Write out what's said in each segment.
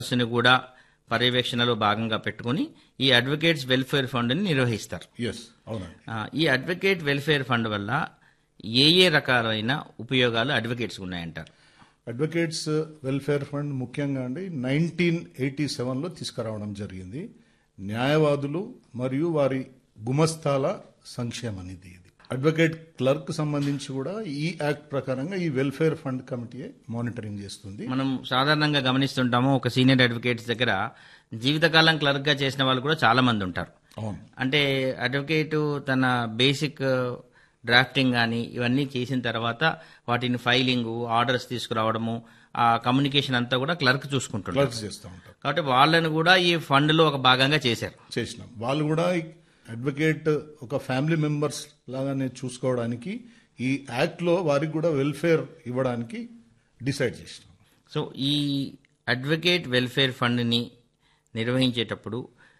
ని కూడా పర్యవేక్షణలో భాగంగా పెట్టుకుని ఈ అడ్వకేట్స్ వెల్ఫేర్ ఫండ్ని నిర్వహిస్తారు ఎస్ అవునండి ఆ, ఈ అడ్వకేట్ వెల్ఫేర్ ఫండ్ వల్ల ఏ ఏ రకాలైన ఉపయోగాలు అడ్వకేట్స్ ఉన్నాయంటారు అడ్వకేట్స్ వెల్ఫేర్ ఫండ్ ముఖ్యంగా అండి నైన్టీన్ ఎయిటీ సెవెన్లో తీసుకురావడం జరిగింది న్యాయవాదులు మరియు వారి గుమస్తాల సంక్షేమ నిధి ఇది అడ్వకేట్ క్లర్క్ సంబంధించి కూడా ఈ యాక్ట్ ప్రకారంగా ఈ వెల్ఫేర్ ఫండ్ కమిటీ మానిటరింగ్ చేస్తుంది మనం సాధారణంగా గమనిస్తుంటాము ఒక సీనియర్ అడ్వకేట్స్ దగ్గర జీవితకాలం క్లర్క్ గా చేసిన వాళ్ళు కూడా చాలా మంది ఉంటారు అవును అంటే అడ్వకేట్ తన బేసిక్ డ్రాఫ్టింగ్ కానీ ఇవన్నీ చేసిన తర్వాత వాటిని ఫైలింగ్ ఆర్డర్స్ తీసుకురావడము ఆ కమ్యూనికేషన్ అంతా కూడా క్లర్క్ చూసుకుంటున్నారు క్లర్క్స్ చేస్తూ ఉంటారు కాబట్టి వాళ్ళని కూడా ఈ ఫండ్ లో ఒక భాగంగా చేశారు చేసినాం వాళ్ళు కూడా అడ్వకేట్ ఒక ఫ్యామిలీ మెంబర్స్ లాగానే చూసుకోవడానికి ఈ యాక్ట్ లో వారికి కూడా వెల్ఫేర్ ఇవ్వడానికి డిసైడ్ చేసినాం సో ఈ అడ్వకేట్ వెల్ఫేర్ ఫండ్ని నిర్వహించేటప్పుడు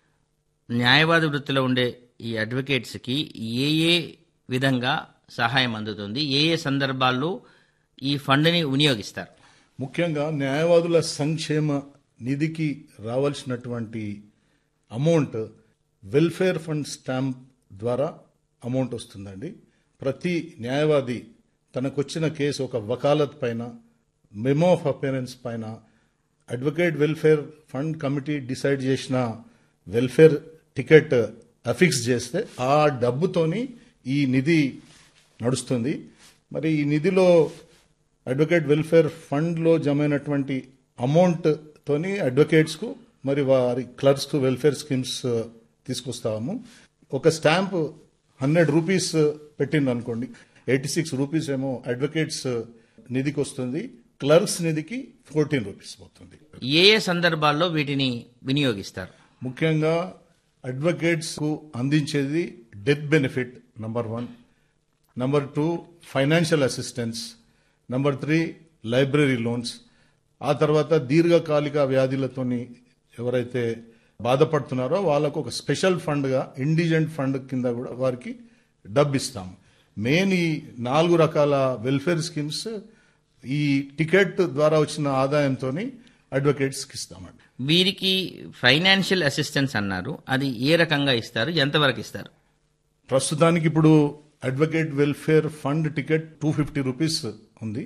న్యాయవాద వృత్తిలో ఉండే ఈ అడ్వకేట్స్కి ఏ ఏ విధంగా సహాయం అందుతుంది ఏ ఏ సందర్భాల్లో ఈ ఫండ్ని వినియోగిస్తారు ముఖ్యంగా న్యాయవాదుల సంక్షేమ నిధికి రావాల్సినటువంటి అమౌంట్ వెల్ఫేర్ ఫండ్ స్టాంప్ ద్వారా అమౌంట్ వస్తుందండి ప్రతి న్యాయవాది తనకొచ్చిన కేసు ఒక వకాలత్ పైన మెమో ఆఫ్ అపేరెన్స్ పైన advocate welfare fund committee decide చేసిన వెల్ఫేర్ టికెట్ అఫిక్స్ చేస్తే ఆ డబ్బుతోని ఈ నిధి నడుస్తుంది మరి ఈ నిధిలో అడ్వకేట్ వెల్ఫేర్ ఫండ్లో జమైనటువంటి అమౌంట్ తోని అడ్వకేట్స్కు మరి వారి క్లర్క్స్కు వెల్ఫేర్ స్కీమ్స్ తీసుకొస్తాము ఒక స్టాంప్ హండ్రెడ్ రూపీస్ పెట్టింది అనుకోండి ఎయిటీ సిక్స్ రూపీస్ ఏమో అడ్వకేట్స్ నిధికి వస్తుంది క్లర్క్స్ నిధికి ఫోర్టీన్ రూపీస్ పోతుంది ఏ ఏ సందర్భాల్లో వీటిని వినియోగిస్తారు ముఖ్యంగా అడ్వకేట్స్ కు అందించేది death benefit number one number two financial assistance number three library loans ఆ తర్వాత దీర్ఘకాలిక వ్యాధులతోని ఎవరైతే బాధపడుతున్నారో వాళ్ళకు ఒక స్పెషల్ ఫండ్గా ఇండిజెంట్ ఫండ్ కింద కూడా వారికి డబ్బు ఇస్తాం మెయిన్ ఈ నాలుగు రకాల వెల్ఫేర్ స్కీమ్స్ ఈ టికెట్ ద్వారా వచ్చిన ఆదాయంతో అడ్వకేట్స్కి ఇస్తామండి వీరికి ఫైనాన్షియల్ అసిస్టెన్స్ అన్నారు అది ఏ రకంగా ఇస్తారు ఎంతవరకు ఇస్తారు ప్రస్తుతానికి ఇప్పుడు advocate welfare fund ticket two fifty rupees ఉంది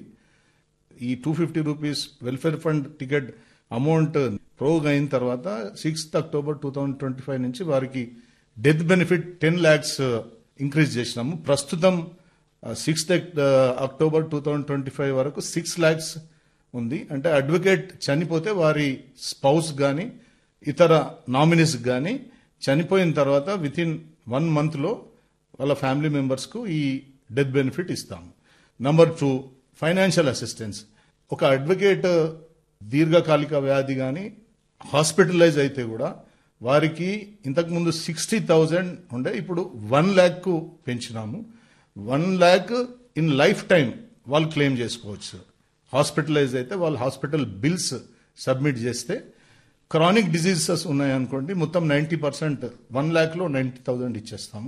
ఈ two fifty rupees welfare fund ticket amount ప్రోగ్ అయిన తర్వాత sixth October two thousand twenty five నుంచి వారికి death benefit ten lakhs increase చేసినాము ప్రస్తుతం sixth October two thousand twenty five వరకు సిక్స్ ల్యాక్స్ ఉంది అంటే అడ్వకేట్ చనిపోతే వారి స్పౌస్ కానీ ఇతర నామినీస్ కానీ చనిపోయిన తర్వాత విత్ ఇన్ వన్ మంత్లో వాళ్ళ ఫ్యామిలీ మెంబర్స్కు ఈ డెత్ బెనిఫిట్ ఇస్తాము నంబర్ టూ ఫైనాన్షియల్ అసిస్టెన్స్ ఒక అడ్వకేట్ దీర్ఘకాలిక వ్యాధి కానీ హాస్పిటలైజ్ అయితే కూడా వారికి ఇంతకుముందు సిక్స్టీ థౌజండ్ ఉండే ఇప్పుడు వన్ ల్యాక్ పెంచినాము one lakh in life time వాళ్ళు క్లెయిమ్ చేసుకోవచ్చు హాస్పిటలైజ్ అయితే వాళ్ళు హాస్పిటల్ బిల్స్ సబ్మిట్ చేస్తే క్రానిక్ డిజీజెస్ ఉన్నాయనుకోండి మొత్తం నైంటీ పర్సెంట్ వన్ ల్యాక్లో నైంటీ థౌజండ్ ఇచ్చేస్తాము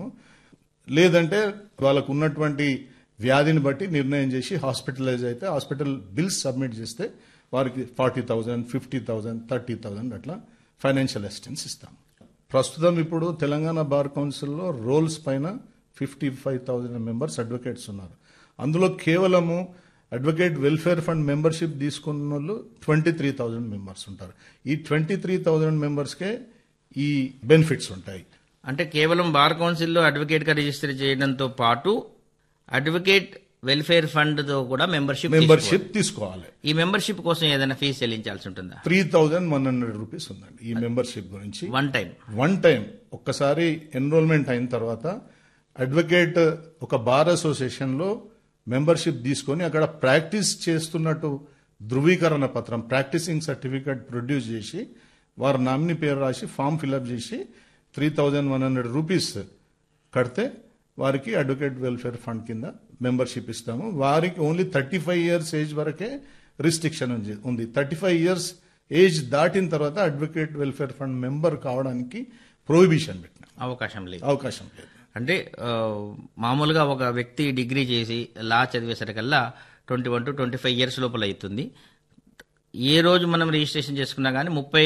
లేదంటే వాళ్ళకు ఉన్నటువంటి వ్యాధిని బట్టి నిర్ణయం చేసి హాస్పిటలైజ్ అయితే హాస్పిటల్ బిల్స్ సబ్మిట్ చేస్తే వారికి forty thousand fifty thousand thirty thousand అట్లా ఫైనాన్షియల్ అసిస్టెన్స్ ఇస్తాం ప్రస్తుతం ఇప్పుడు తెలంగాణ బార్ కౌన్సిల్లో రోల్స్ పైన fifty five thousand members advocates ఉన్నారు అందులో కేవలము అడ్వకేట్ వెల్ఫేర్ ఫండ్ మెంబర్షిప్ తీసుకున్న వాళ్ళు ట్వంటీ త్రీ థౌజండ్ మెంబర్స్ ఉంటారు ఈ ట్వంటీ త్రీ థౌజండ్ మెంబర్స్కే ఈ బెనిఫిట్స్ ఉంటాయి అంటే కేవలం బార్ కౌన్సిల్లో అడ్వకేట్ గా రిజిస్టర్ చేయడంతో పాటు అడ్వకేట్ వెల్ఫేర్ ఫండ్ తో కూడా మెంబర్షిప్ మెంబర్షిప్ తీసుకోవాలి ఈ మెంబర్షిప్ కోసం ఏదైనా ఫీజు చెల్లించాల్సి ఉంటుందా three thousand one hundred rupees ఉందండి ఈ మెంబర్షిప్ గురించి వన్ టైం వన్ టైం ఒక్కసారి ఎన్రోల్మెంట్ అయిన తర్వాత అడ్వకేట్ ఒక బార్ అసోసియేషన్ లో మెంబర్షిప్ తీసుకొని అక్కడ ప్రాక్టీస్ చేస్తున్నట్టు ధృవీకరణ పత్రం ప్రాక్టీసింగ్ సర్టిఫికేట్ ప్రొడ్యూస్ చేసి వారి నామినీ పేరు రాసి ఫామ్ ఫిల్అప్ చేసి three thousand one hundred rupees కడితే వారికి అడ్వకేట్ వెల్ఫేర్ ఫండ్ కింద మెంబర్షిప్ ఇస్తాము వారికి only thirty five years age వరకే రిస్ట్రిక్షన్ ఉంది- ఉంది థర్టీ ఫైవ్ ఇయర్స్ ఏజ్ దాటిన తర్వాత అడ్వకేట్ వెల్ఫేర్ ఫండ్ మెంబర్ కావడానికి ప్రొహిబిషన్ పెట్టినాం అవకాశం లేదు అవకాశం లేదు అంటే ఆ, మామూలుగా ఒక వ్యక్తి డిగ్రీ చేసి లా చదివేసరికల్లా twenty one to twenty five years లోపల అవుతుంది ఏ రోజు మనం రిజిస్ట్రేషన్ చేసుకున్నా కానీ ముప్పై